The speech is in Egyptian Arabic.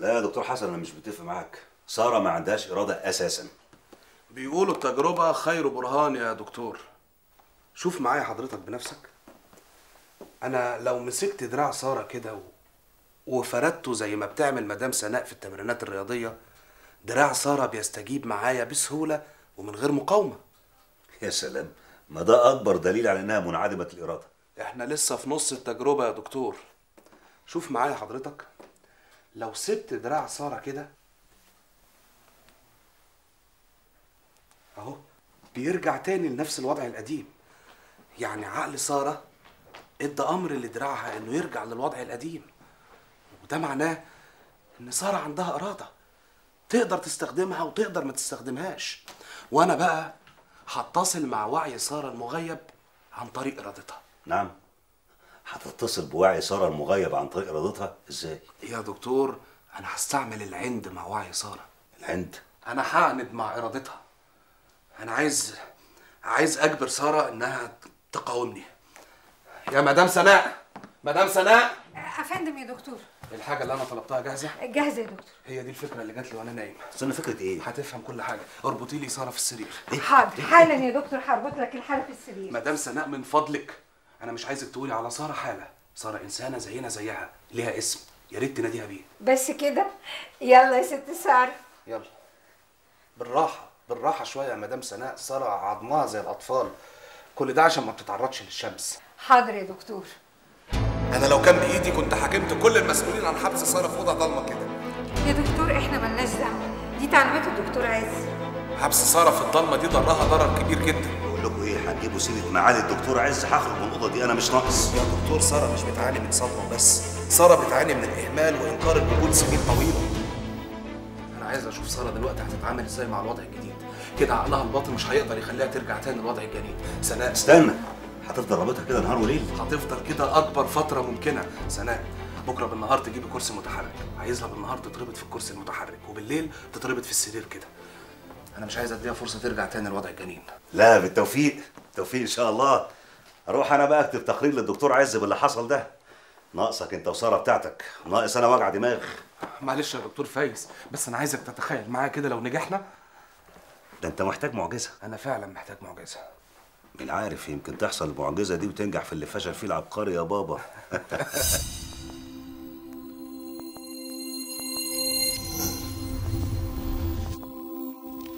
لا يا دكتور حسن انا مش متفق معاك ساره ما عندهاش اراده اساسا بيقولوا التجربة خير برهان يا دكتور شوف معايا حضرتك بنفسك أنا لو مسكت دراع سارة كده و... وفردته زي ما بتعمل مدام سناء في التمرينات الرياضية دراع سارة بيستجيب معايا بسهولة ومن غير مقاومة يا سلام ما ده اكبر دليل على انها منعدمه الاراده احنا لسه في نص التجربة يا دكتور شوف معايا حضرتك لو سبت دراع سارة كده اهو بيرجع تاني لنفس الوضع القديم يعني عقل سارة ادى امر لدراعها انه يرجع للوضع القديم وده معناه ان سارة عندها ارادة تقدر تستخدمها وتقدر ما تستخدمهاش وانا بقى هتصل مع وعي سارة المغيب عن طريق ارادتها نعم هتتصل بوعي ساره المغيب عن طريق ارادتها ازاي يا دكتور انا هستعمل العند مع وعي ساره العند انا هعند مع ارادتها انا عايز عايز اجبر ساره انها تقاومني يا مدام سناء مدام سناء افندم يا دكتور الحاجه اللي انا طلبتها جاهزه جاهزه يا دكتور هي دي الفكره اللي جات لي وانا نايم استنى فكره ايه هتفهم كل حاجه اربطي لي ساره في السرير حاضر حالا يا دكتور هربط لك الحاله في السرير مدام سناء من فضلك انا مش عايزك تقولي على ساره حاله ساره انسانه زينا زيها ليها اسم يا ريت تناديها بيه بس كده يلا يا ست ساره يلا بالراحة بالراحة شوية يا مدام سناء سارة عظمها زي الأطفال كل ده عشان ما بتتعرضش للشمس حاضر يا دكتور أنا لو كان بإيدي كنت حاكمت كل المسؤولين عن حبس سارة في أوضة ضلمة كده يا دكتور احنا ملناش دعوه دي تعليمات الدكتور عز حبس سارة في الضلمة دي ضرها ضرر كبير جدا بقول لكم ايه هتجيبوا سيره معالي الدكتور عز هخرج من الاوضه دي انا مش ناقص يا دكتور سارة مش بتعاني من صدمة بس سارة بتعاني من الإهمال وإنكار الوجود سنين طويلة أنا عايز أشوف سارة دلوقتي هتتعامل إزاي مع الوضع الجديد كده عقلها الباطن مش هيقدر يخليها ترجع تاني للوضع الجديد سناء استنى هتفضل رابطها كده نهار وليل هتفضل كده اكبر فتره ممكنه سناء بكره بالنهار تجيبي كرسي متحرك عايزها بالنهار تتربط في الكرسي المتحرك وبالليل تتربط في السرير كده انا مش عايز اديها فرصه ترجع تاني لوضع الجنين لا بالتوفيق بالتوفيق ان شاء الله اروح انا بقى اكتب تقرير للدكتور عز باللي حصل ده ناقصك انت وساره بتاعتك ناقص انا وجع دماغ معلش يا دكتور فايز بس انا عايزك تتخيل معايا كده لو نجحنا ده انت محتاج معجزه انا فعلا محتاج معجزه مين عارف يمكن تحصل المعجزه دي وتنجح في اللي فشل فيه العبقري يا بابا